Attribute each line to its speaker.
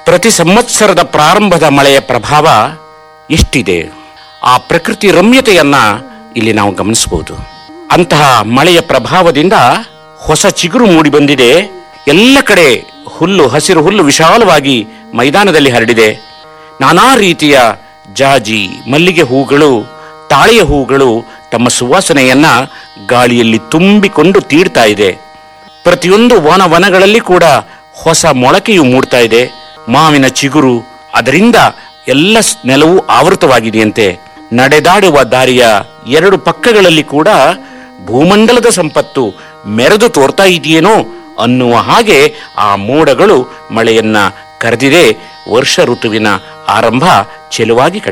Speaker 1: ಪ್ರತಿ ಸಂವತ್ಸರದ ಪ್ರಾರಂಭದ ಮಳೆಯ ಪ್ರಭಾವ ಎಷ್ಟಿದೆ ಆ ಪ್ರಕೃತಿ ರಮ್ಯತೆಯನ್ನ ಇಲ್ಲಿ ನಾವು ಗಮನಿಸಬಹುದು ಅಂತಹ ಮಳೆಯ ಪ್ರಭಾವದಿಂದ ಹೊಸ ಚಿಗುರು ಮೂಡಿ ಬಂದಿದೆ ಎಲ್ಲ ಕಡೆ ಹುಲ್ಲು ಹಸಿರು ಹುಲ್ಲು ವಿಶಾಲವಾಗಿ ಮೈದಾನದಲ್ಲಿ ಹರಡಿದೆ ನಾನಾ ರೀತಿಯ ಜಾಜಿ ಮಲ್ಲಿಗೆ ಹೂಗಳು ತಾಳೆಯ ಹೂಗಳು ತಮ್ಮ ಸುವಾಸನೆಯನ್ನ ಗಾಳಿಯಲ್ಲಿ ತುಂಬಿಕೊಂಡು ತೀಡ್ತಾ ಇದೆ ಪ್ರತಿಯೊಂದು ವನವನಗಳಲ್ಲಿ ಕೂಡ ಹೊಸ ಮೊಳಕೆಯು ಮೂಡ್ತಾ ಇದೆ ಮಾವಿನ ಚಿಗುರು ಅದರಿಂದ ಎಲ್ಲ ಸ್- ನೆಲವೂ ಆವೃತವಾಗಿದೆಯಂತೆ ನಡೆದಾಡುವ ದಾರಿಯ ಎರಡು ಪಕ್ಕಗಳಲ್ಲಿ ಕೂಡ ಭೂಮಂಡಲದ ಸಂಪತ್ತು ಮೆರೆದು ತೋರ್ತಾ ಇದೆಯೇನೋ ಅನ್ನುವ ಹಾಗೆ ಆ ಮೋಡಗಳು ಮಳೆಯನ್ನ ಕರೆದಿದೆ ವರ್ಷ ಋತುವಿನ ಆರಂಭ ಚೆಲುವಾಗಿ ಕಂಡಿದೆ